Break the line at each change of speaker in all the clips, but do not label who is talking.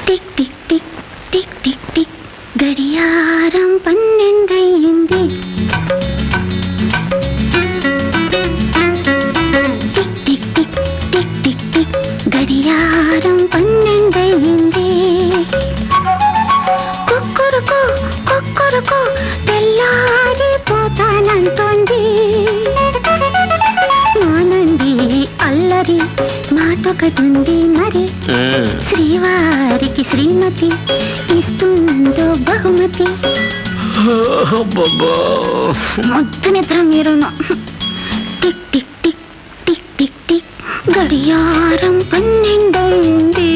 tick tick tick tick tick tick గడియారం పన్నెండయింది tick tick tick tick tick tick గడియారం పన్నెండయింది కుక్కురుకు కుక్కురుకు తెల్లారిపోతానంటోంది మానండి అల్లరి మాటొకటుంది మరి శ్రీవారికి శ్రీమతి ఇస్తుందో బహుమతి మొత్తం నిద్ర మీరును tick tick tick tick tick tick గడియారం పన్నెండైంది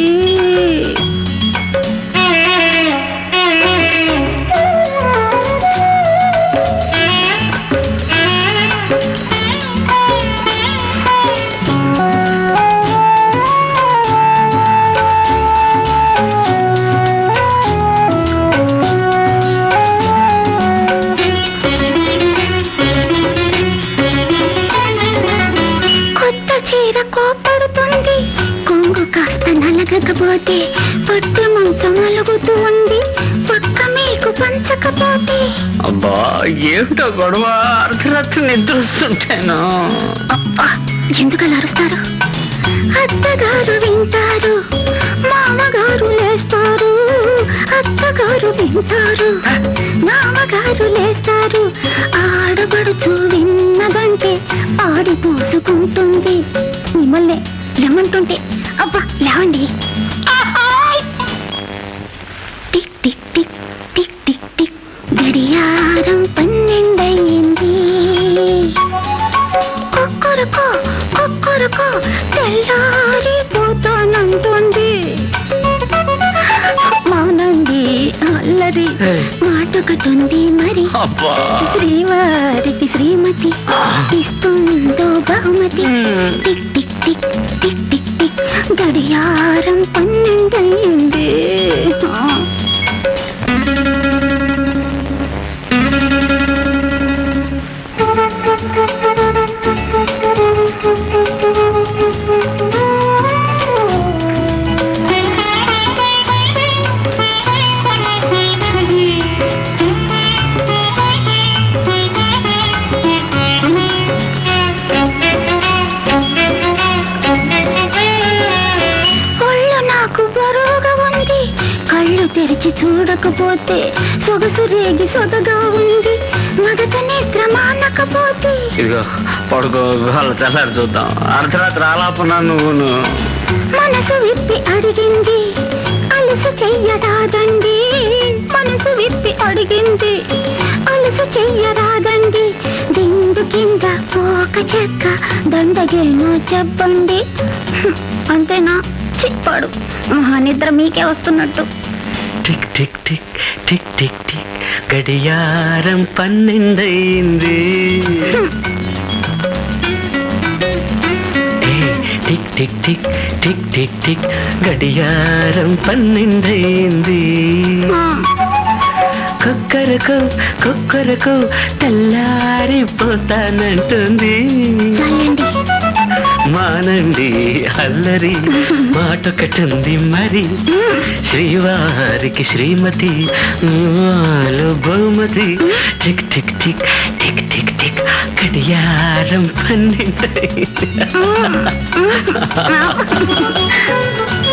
కొత్త చీర కోపడుతుంది కొంగు కాస్త నలగకపోతే పట్టు మంచం అలుగుతూ ఉంది పక్క మీకు పంచకపోతే
అబ్బా ఏమిటో గొడవ అర్ధరాత్రి నిద్ర వస్తుంటేను
అబ్బా ఎందుకు అలా అరుస్తారు అత్తగారు వింటారు మామగారు లేస్తారు అత్తగారు వింటారు మామగారు లేస్తారు ఆడబడుచు విన్నదంటే ఆడి పోసుకుంటుంది మిమ్మల్ని లేమంటుంటే అబ్బా లేవండి tick tick tick tick tick tick గడియారం పన్నెండయింది కుక్కురుకో కుక్కురుకో తెల్లారిపోతానంటుంది మౌనండి అల్లరి మాటొకటుంది మరి
అబ్బా
శ్రీవారికి శ్రీమతి ఇస్తుందో బహుమతి tick tick tick tick tick tick గడియారం పన్నెండయింది ఒళ్ళు నాకు బరువుగా ఉంది కళ్ళు తెరిచి చూడకపోతే సొగసు రేగి సొదగా ఉంది మగత నిద్ర మానకపోతే
ఇదిగో పడుకో వాళ్ళ తెల్లారి చూద్దాం అర్ధరాత్రి ఆలాపన నువ్వును
మనసు విప్పి అడిగింది అలుసు చెయ్యరాదండి మనసు విప్పి అడిగింది అలుసు చెయ్యరాదండి దిండు కింద పోక చెక్క దండగేమో చెప్పండి హ్మ్, అంతేనా చిప్పాడు మహా నిద్ర మీకే వస్తున్నట్టు
tick tick tick tick tick tick గడియారం పన్నెండయింది ఏ, tick tick tick tick tick tick గడియారం పన్నెండయింది
ఆ,
కుక్కరకు కుక్కరకు తెల్లారిపోతానంటుంది
చాలండి
మానండి అల్లరి మాటొకటుంది మరి శ్రీవారికి శ్రీమతి నాలో బహుమతి tick tick tick tick tick tick గడియారం పన్నెండు